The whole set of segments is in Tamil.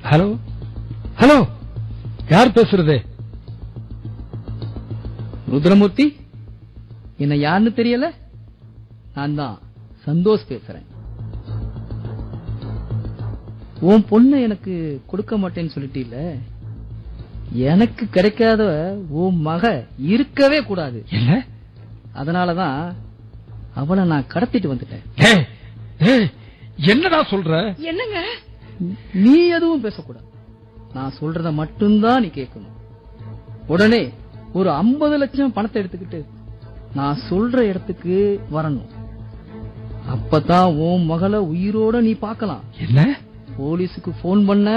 ஹலோ ஹலோ யார் பேசுறது ருத்ரமூர்த்தி என்ன யாருன்னு தெரியல நான் தான் சந்தோஷ் பேசுறேன் உன் பொண்ணை எனக்கு கொடுக்க மாட்டேன்னு சொல்லிட்டீல்ல எனக்கு கிடைக்காத உன் மக இருக்கவே கூடாது என்ன அதனாலதான் அவளை நான் கடத்திட்டு வந்துட்டேன் டேய், டேய், என்னடா சொல்ற என்னங்க நீ எதுவும் பேசக்கூடாது நான் சொல்றத மட்டும்தான் நீ கேட்கணும் உடனே ஒரு 50 லட்சம் பணத்தை எடுத்துக்கிட்டு நான் சொல்ற இடத்துக்கு வரணும் அப்பதான் உன் மகளை உயிரோட நீ பார்க்கலாம் என்ன போலீஸுக்கு போன் பண்ண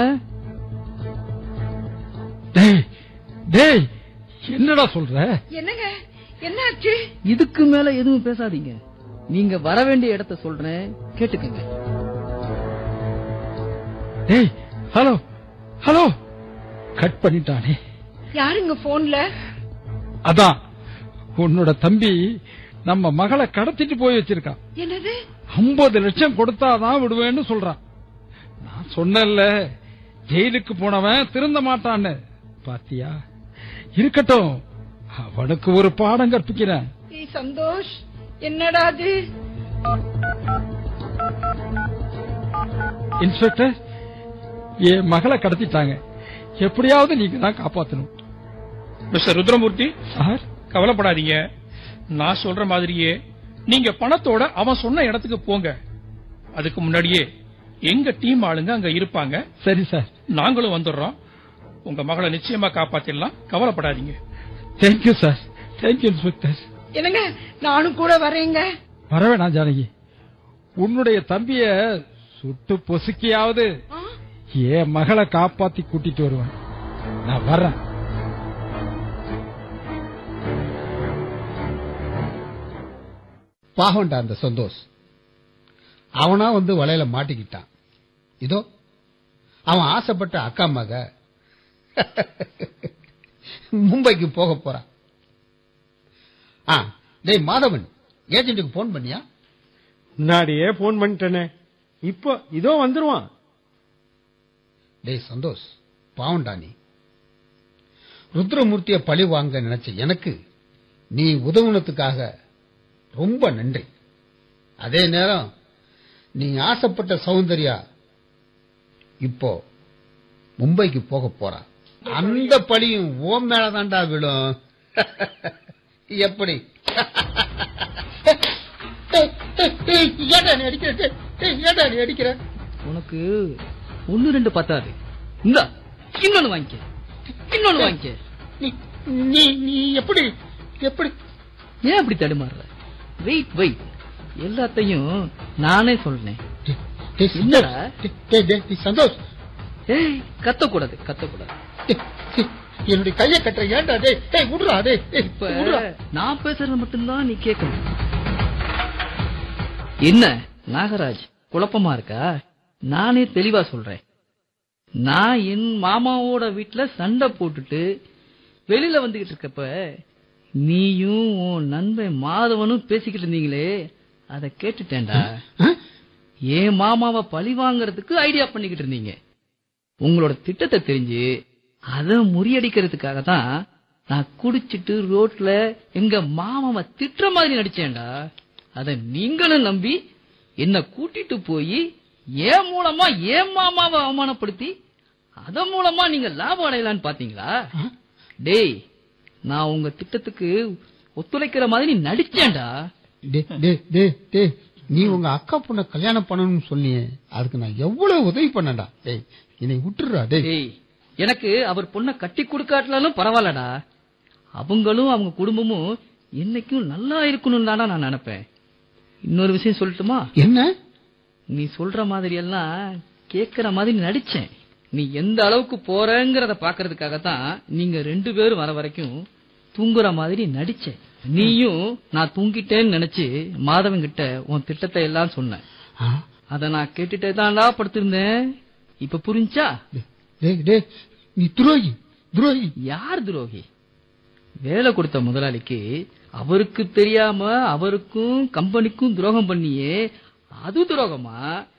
டேய் டேய் என்னடா சொல்ற என்னங்க என்னாச்சு இதுக்கு மேல எதுவும் பேசாதீங்க நீங்க வர வேண்டிய இடத்த சொல்றேன் கேட்டுக்கங்க டேய் ஹலோ ஹலோ கட் பண்ணிட்டானே யாருங்க போன்ல அதான் உன்னோட தம்பி நம்ம மகளை கடத்திட்டு போய் வச்சிருக்கான் என்னது 50 லட்சம் கொடுத்தாதான் விடுவேன்னு சொல்றான் நான் சொன்னேன்ல ஜெயிலுக்கு போனவன் திருந்த மாட்டான்னு பாத்தியா இருக்கட்டும் அவனுக்கு ஒரு பாடம் கற்பிக்கிறேன் ஏய் சந்தோஷ் என்னடா அது இன்ஸ்பெக்டர் என் மகளை கடத்திட்டாங்க எப்படியாவது நீங்க தான் காப்பாத்தணும் மிஸ்டர் ருத்ரமூர்த்தி சார் கவலைப்படாதீங்க நான் சொல்ற மாதிரியே நீங்க பணத்தோட அவன் சொன்ன இடத்துக்கு போங்க அதுக்கு முன்னாடியே எங்க டீம் ஆளுங்க அங்க இருப்பாங்க சரி சார் நாங்களும் வந்துடுறோம் உங்க மகளை நிச்சயமா காப்பாத்திடலாம் கவலைப்படாதீங்க தேங்க்யூ சார் தேங்க்யூ இன்ஸ்பெக்டர் என்னங்க நானும் கூட வரேங்க வரவேணாம் ஜானகி உன்னுடைய தம்பிய சுட்டு பொசுக்கியாவது ஆ? என் மகளை காப்பாத்தி கூட்டிட்டு வருவேன் நான் வர்றேன் பாவம்டா அந்த சந்தோஷ் அவனா வந்து வலையில மாட்டிக்கிட்டான் இதோ அவன் ஆசைப்பட்ட அக்கா மக மும்பைக்கு போக போறான் ஆ டேய் மாதவன் ஏஜென்ட்டுக்கு போன் பண்ணியா முன்னாடியே போன் பண்ணிட்டேனே இப்போ இதோ வந்துருவான் டேய் சந்தோஷ் பாவம்டா நீ ருத்ரமூர்த்திய பழி வாங்க நினைச்ச எனக்கு நீ உதவுனதுக்காக ரொம்ப நன்றி அதே நேரம் நீ ஆசைப்பட்ட சௌந்தர்யா இப்போ மும்பைக்கு போக போறா அந்த பழியும் ஓம் மேலதான்டா விழும் எப்படி ஏய், ஏய், ஏய், ஏன்டா நீ அடிக்கிற ஏய், ஏய், ஏன்டா நீ அடிக்கிற உனக்கு ஒன்னு ரெண்டு பத்தாது இந்த இன்னொன்னு வாங்கிக்க இன்னொன்னு வாங்கிக்க நீ நீ நீ எப்படி எப்படி ஏன் அப்படி தடுமாறுற வெயிட் வெயிட் எல்லாத்தையும் நானே சொல்றேன் டேய், டேய், என்னடா? டேய், டேய், டேய், டேய், சந்தோஷ் ஏய் கத்தக்கூடாது கத்தக்கூடாது டேய், டேய், என்னுடைய கையை கட்டுற ஏன்டா டேய் டேய் விடுறா டேய் டேய், இப்ப விடுறா நான் பேசுறது மட்டும்தான் நீ கேட்கணும் என்ன நாகராஜ் குழப்பமா இருக்கா நானே தெளிவா சொல்றேன் நான் என் மாமாவோட வீட்டுல சண்டை போட்டுட்டு வெளியில வந்துகிட்டு இருக்கப்ப நீயும் உன் நண்பன் மாதவனும் பேசிக்கிட்டு இருந்தீங்களே அதை கேட்டுட்டேன்டா ஆ? என் மாமாவை பழி வாங்குறதுக்கு ஐடியா பண்ணிக்கிட்டு இருந்தீங்க உங்களோட திட்டத்தை தெரிஞ்சு அதை முறியடிக்கிறதுக்காக தான் நான் குடிச்சிட்டு ரோட்ல எங்க மாமாவை திட்டுற மாதிரி நடிச்சேன்டா அத நீங்களும் நம்பி என்ன கூட்டிட்டு போய் ஏன் மூலமா ஏன் மாமாவை அவமானப்படுத்தி அதன் மூலமா நீங்க லாபம் அடையலான்னு பாத்தீங்களா டேய் நான் உங்க திட்டத்துக்கு ஒத்துழைக்கிற மாதிரி நடிச்சேன்டா டேய், டேய், டேய், டேய், நீ உங்க அக்கா பொண்ண கல்யாணம் பண்ணணும்னு சொன்னியே அதுக்கு நான் எவ்வளவு உதவி பண்ணடா டேய் என்னை விட்டுடுறா டேய் டேய் எனக்கு அவர் பொண்ண கட்டி கொடுக்காட்டலாலும் பரவாயில்லடா அவங்களும் அவங்க குடும்பமும் என்னைக்கும் நல்லா இருக்கணும் தானா நான் நினைப்பேன் இன்னொரு விஷயம் சொல்லட்டுமா என்ன நீ சொல்ற மாதிரி எல்லாம் கேக்குற மாதிரி நடிச்சேன் நீ எந்த அளவுக்கு போறங்கறத பாக்குறதுக்காக தான் நீங்க ரெண்டு பேரும் வர வரைக்கும் தூங்குற மாதிரி நடிச்சேன் நீயும் நான் தூங்கிட்டேன்னு நினைச்சு மாதவன் கிட்ட உன் திட்டத்தை எல்லாம் சொன்னேன் ஆ? அத நான் கேட்டுட்டே தான்டா படுத்திருந்தேன் இப்ப புரிஞ்சா டேய் டேய் நீ துரோகி துரோகி யார் துரோகி வேலை கொடுத்த முதலாளிக்கு அவருக்கு தெரியாம அவருக்கும் கம்பெனிக்கும் துரோகம் பண்ணியே அது துரோகமா